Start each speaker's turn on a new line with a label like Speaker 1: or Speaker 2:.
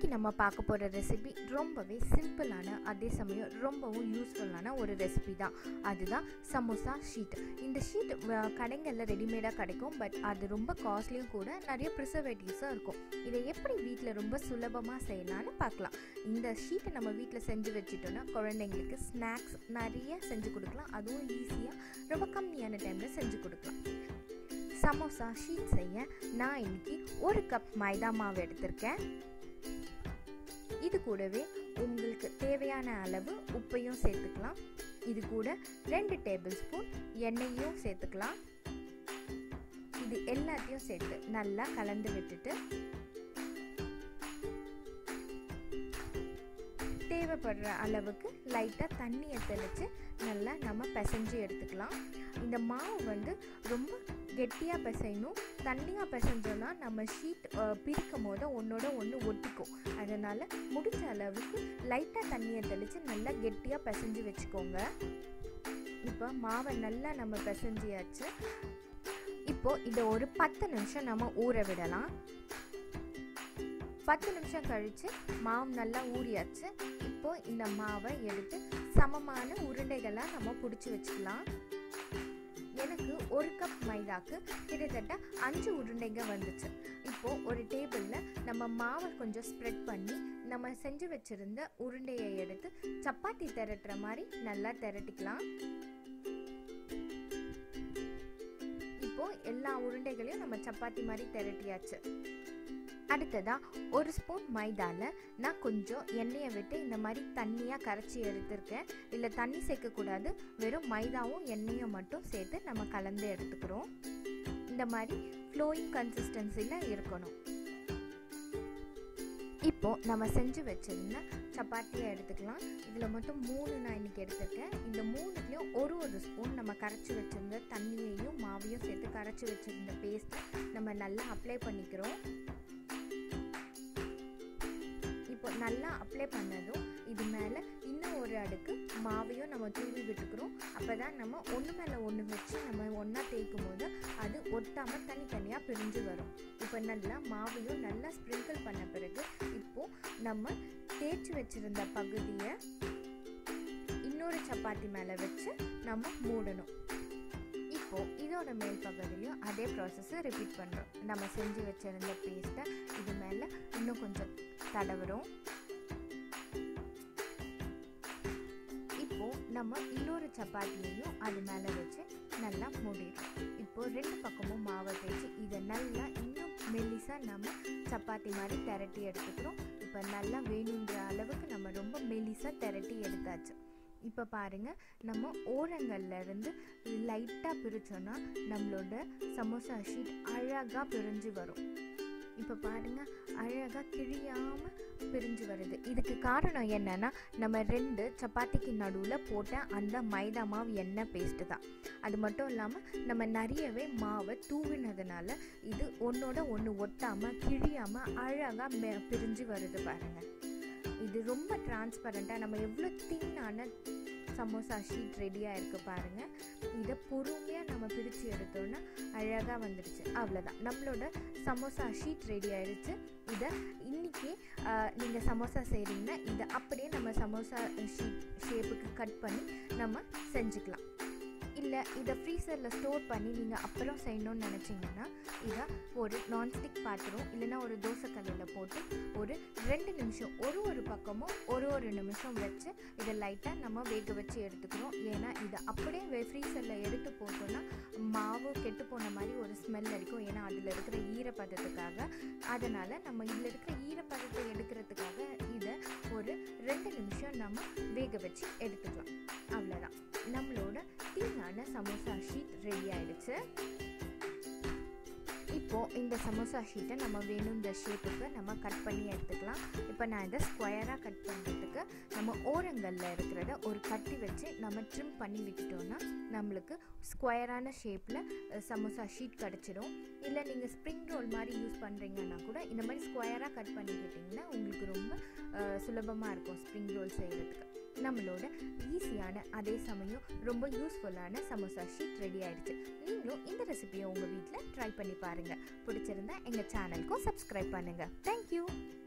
Speaker 1: இன்னைக்கு நம்ம பார்க்க போகிற ரெசிபி ரொம்பவே சிம்பிளான அதே சமயம் ரொம்பவும் யூஸ்ஃபுல்லான ஒரு ரெசிபி தான் அதுதான் சமோசா ஷீட் இந்த ஷீட் கடைகளில் ரெடிமேடாக கிடைக்கும் பட் அது ரொம்ப காஸ்ட்லியும் கூட நிறைய ப்ரிசர்வேட்டிவ்ஸும் இருக்கும் இதை எப்படி வீட்டில் ரொம்ப சுலபமாக செய்யலாம்னு பார்க்கலாம் இந்த ஷீட்டை நம்ம வீட்டில் செஞ்சு வச்சுட்டோன்னா குழந்தைங்களுக்கு ஸ்நாக்ஸ் நிறைய செஞ்சு கொடுக்கலாம் அதுவும் ஈஸியாக ரொம்ப கம்மியான டைமில் செஞ்சு கொடுக்கலாம் சமோசா ஷீட் செய்ய நான் இன்னைக்கு ஒரு கப் மைதா மாவு எடுத்திருக்கேன் இது கூடவே உங்களுக்கு தேவையான அளவு உப்பையும் சேர்த்துக்கலாம் இது கூட ரெண்டு டேபிள் ஸ்பூன் எண்ணெயும் சேர்த்துக்கலாம் இது எல்லாத்தையும் சேர்த்து நல்லா கலந்து விட்டுட்டு தேவைப்படுற அளவுக்கு லைட்டாக தண்ணியை தெளித்து நல்லா நம்ம பிசைஞ்சு எடுத்துக்கலாம் இந்த மாவு வந்து ரொம்ப கெட்டியாக பிசையணும் தண்ணியாக பிசைஞ்சோன்னா நம்ம ஷீட் பிரிக்கும் போது ஒன்றோட ஒன்று ஒட்டிக்கும் அதனால் முடிஞ்ச அளவுக்கு லைட்டாக தண்ணியை தெளித்து நல்லா கெட்டியாக பிசைஞ்சு வச்சுக்கோங்க இப்போ மாவை நல்லா நம்ம பிசைஞ்சியாச்சு இப்போது இதை ஒரு பத்து நிமிஷம் நம்ம ஊற விடலாம் பத்து நிமிஷம் கழித்து மாவு நல்லா ஊறியாச்சு இப்போது இந்த மாவை எடுத்து சமமான உருண்டைகளாக நம்ம பிடிச்சி வச்சுக்கலாம் எனக்கு ஒரு கப் மைதாக்கு கிட்டத்தட்ட அஞ்சு உருண்டைங்க வந்துச்சு இப்போது ஒரு டேபிளில் நம்ம மாவை கொஞ்சம் ஸ்ப்ரெட் பண்ணி நம்ம செஞ்சு வச்சுருந்த உருண்டையை எடுத்து சப்பாத்தி திரட்டுற மாதிரி நல்லா திரட்டிக்கலாம் இப்போது எல்லா உருண்டைகளையும் நம்ம சப்பாத்தி மாதிரி திரட்டியாச்சு அடுத்ததாக ஒரு ஸ்பூன் மைதாவில் நான் கொஞ்சம் எண்ணெயை விட்டு இந்த மாதிரி தண்ணியாக கரைச்சி எடுத்திருக்கேன் இல்லை தண்ணி சேர்க்கக்கூடாது வெறும் மைதாவும் எண்ணெயும் மட்டும் சேர்த்து நம்ம கலந்து எடுத்துக்கிறோம் இந்த மாதிரி ஃப்ளோயிங் கன்சிஸ்டன்சியில் இருக்கணும் இப்போது நம்ம செஞ்சு வச்சுருந்த சப்பாத்தியை எடுத்துக்கலாம் இதில் மொத்தம் மூணு நான் இன்றைக்கி எடுத்திருக்கேன் இந்த மூணுலேயும் ஒரு ஒரு ஸ்பூன் நம்ம கரைச்சி வச்சுருந்த தண்ணியையும் மாவையும் சேர்த்து கரைச்சி வச்சுருந்த பேஸ்ட்டை நம்ம நல்லா அப்ளை பண்ணிக்கிறோம் இப்போ நல்லா அப்ளை பண்ணதும் இது மேலே இன்னும் ஒரு அடுக்கு மாவையும் நம்ம தூவி விட்டுக்கிறோம் அப்போ தான் நம்ம ஒன்று மேலே ஒன்று வச்சு நம்ம ஒன்றா தேய்க்கும் போது அது ஒட்டாமல் தனித்தனியாக பிரிஞ்சு வரும் இப்போ நல்லா மாவையும் நல்லா ஸ்ப்ரிங்கிள் பண்ண பிறகு இப்போது நம்ம தேய்ச்சி வச்சுருந்த பகுதியை இன்னொரு சப்பாத்தி மேலே வச்சு நம்ம மூடணும் இப்போது இதோட மேல் பகுதியிலையும் அதே ப்ராசஸை ரிப்பீட் பண்ணுறோம் நம்ம செஞ்சு வச்சுருந்த பேஸ்ட்டை இது மேலே இன்னும் கொஞ்சம் தடவுறோம் இப்போது நம்ம இன்னொரு சப்பாத்தியையும் அது மேலே வச்சு நல்லா மூடிடுறோம் இப்போது ரெண்டு பக்கமும் மாவை தேய்ச்சி இதை நல்லா இன்னும் மெல்லிசாக நம்ம சப்பாத்தி மாதிரி திரட்டி எடுத்துக்கிறோம் இப்போ நல்லா வேணுன்ற அளவுக்கு நம்ம ரொம்ப மெல்லிசாக திரட்டி எடுத்தாச்சு இப்போ பாருங்கள் நம்ம ஓரங்கள்ல இருந்து லைட்டாக பிரித்தோன்னா நம்மளோட சமோசா ஷீட் அழகாக பிரிஞ்சு வரும் இப்போ பாருங்கள் அழகாக கிழியாமல் பிரிஞ்சு வருது இதுக்கு காரணம் என்னென்னா நம்ம ரெண்டு சப்பாத்திக்கு நடுவில் போட்ட அந்த மைதா மாவு எண்ணெய் பேஸ்ட்டு தான் அது மட்டும் இல்லாமல் நம்ம நிறையவே மாவை தூவினதுனால இது ஒன்றோட ஒன்று ஒட்டாமல் கிழியாமல் அழகாக மெ பிரிஞ்சு வருது பாருங்கள் இது ரொம்ப டிரான்ஸ்பரண்ட்டாக நம்ம எவ்வளோ தின்னான சமோசா ஷீட் ரெடியாக இருக்குது பாருங்கள் இதை பொறுமையாக நம்ம பிரித்து எடுத்தோன்னா அழகாக வந்துடுச்சு அவ்வளோதான் நம்மளோட சமோசா ஷீட் ரெடி ஆயிடுச்சு இதை இன்றைக்கி நீங்கள் சமோசா செய்கிறீங்கன்னா இதை அப்படியே நம்ம சமோசா ஷீட் ஷேப்புக்கு கட் பண்ணி நம்ம செஞ்சுக்கலாம் இல்லை இதை ஃப்ரீசரில் ஸ்டோர் பண்ணி நீங்கள் அப்புறம் செய்யணும்னு நினச்சிங்கன்னா இதை ஒரு நான்ஸ்டிக் பாத்திரம் இல்லைன்னா ஒரு தோசைக்கல்லில் போட்டு ஒரு ரெண்டு நிமிஷம் ஒரு ஒரு பக்கமும் ஒரு ஒரு நிமிஷம் வச்சு இதை லைட்டாக நம்ம வேக வச்சு எடுத்துக்கிறோம் ஏன்னா இதை அப்படியே ஃப்ரீசரில் எடுத்து போட்டோன்னா மாவு கெட்டு போன மாதிரி ஒரு ஸ்மெல் அடிக்கும் ஏன்னா அதில் இருக்கிற ஈரப்பதத்துக்காக அதனால் நம்ம இதில் இருக்கிற ஈரப்பதத்தை எடுக்கிறதுக்காக இதை ஒரு ரெண்டு நிமிஷம் நம்ம வேக வச்சு எடுத்துக்கலாம் அவ்வளோதான் நம்மளோட தீனான சமோசா ஷீட் ரெடி ஆயிடுச்சு இப்போது இந்த சமோசா ஷீட்டை நம்ம வேணும் இந்த ஷேப்புக்கு நம்ம கட் பண்ணி எடுத்துக்கலாம் இப்போ நான் இதை ஸ்கொயராக கட் பண்ணுறதுக்கு நம்ம ஓரங்களில் இருக்கிறத ஒரு கட்டி வச்சு நம்ம ட்ரிம் பண்ணி விட்டுட்டோன்னா நம்மளுக்கு ஸ்கொயரான ஷேப்பில் சமோசா ஷீட் கிடச்சிடும் இல்லை நீங்கள் ஸ்ப்ரிங் ரோல் மாதிரி யூஸ் பண்ணுறீங்கன்னா கூட இந்த மாதிரி ஸ்கொயராக கட் பண்ணிக்கிட்டிங்கன்னா உங்களுக்கு ரொம்ப சுலபமாக இருக்கும் ஸ்ப்ரிங் ரோல் செய்கிறதுக்கு நம்மளோட ஈஸியான அதே சமயம் ரொம்ப யூஸ்ஃபுல்லான சமோசா ஷீட் ரெடி ஆயிடுச்சு நீங்களும் இந்த ரெசிபியை உங்கள் வீட்டில் ட்ரை பண்ணி பாருங்கள் பிடிச்சிருந்தா எங்கள் சேனலுக்கும் சப்ஸ்கிரைப் பண்ணுங்கள் தேங்க்யூ